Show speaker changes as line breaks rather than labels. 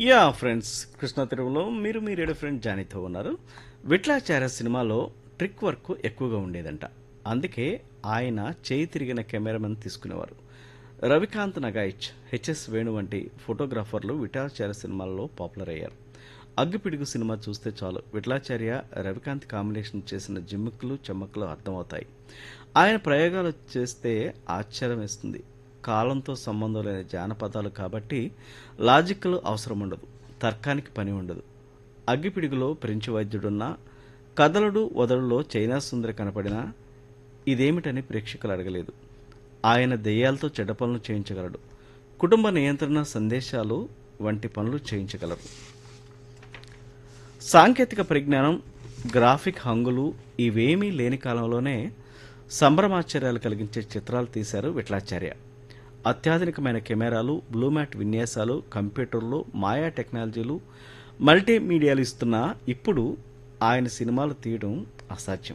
yeah friends Krishna తిరుమలలో మీరు మీ radio friend జానీతో ఉన్నారు విట్లాచార్య సినిమాలో ట్రిక్ వర్క్ ఎక్కువగా ఉండేదంట అందుకే ఆయన చేయి తిరిగిన కెమెరామెన్ తీసుకునేవారు రవికాంత్ నగాయిచ్ హెచ్ఎస్ వేణు వంటి ఫోటోగ్రాఫర్లు విఠలాచార్య సినిమాల్లో పాపులర్ అయ్యారు అగ్గిపిడుగు సినిమా చూస్తే చాలు విఠలాచార్య రవికాంత్ కాంబినేషన్ చేసిన జిమ్ముక్కులు చెమ్మక్కులు అర్థమవుతాయి ఆయన ప్రయోగాలు చేస్తే ఆశ్చర్యం వేస్తుంది కాలంతో సంబంధం లేని జానపదాలు కాబట్టి లాజిక్లు అవసరం ఉండదు తర్కానికి పని ఉండదు అగ్గిపిడుగులో ఫ్రెంచ్ వైద్యుడున్న కదలుడు వదలులో చైనా సుందరి కనపడినా ఇదేమిటని ప్రేక్షకులు అడగలేదు ఆయన దెయ్యాలతో చెడ్డ పనులు చేయించగలడు కుటుంబ నియంత్రణ సందేశాలు వంటి పనులు చేయించగలరు సాంకేతిక పరిజ్ఞానం గ్రాఫిక్ హంగులు ఇవేమీ లేని కాలంలోనే సంభ్రమాశ్చర్యాలు కలిగించే చిత్రాలు తీశారు విఠలాచార్య అత్యాధునికమైన కెమెరాలు బ్లూమ్యాట్ విన్యాసాలు కంప్యూటర్లు మాయా టెక్నాలజీలు మల్టీమీడియాలు ఇస్తున్న ఇప్పుడు ఆయన సినిమాలు తీయడం అసాధ్యం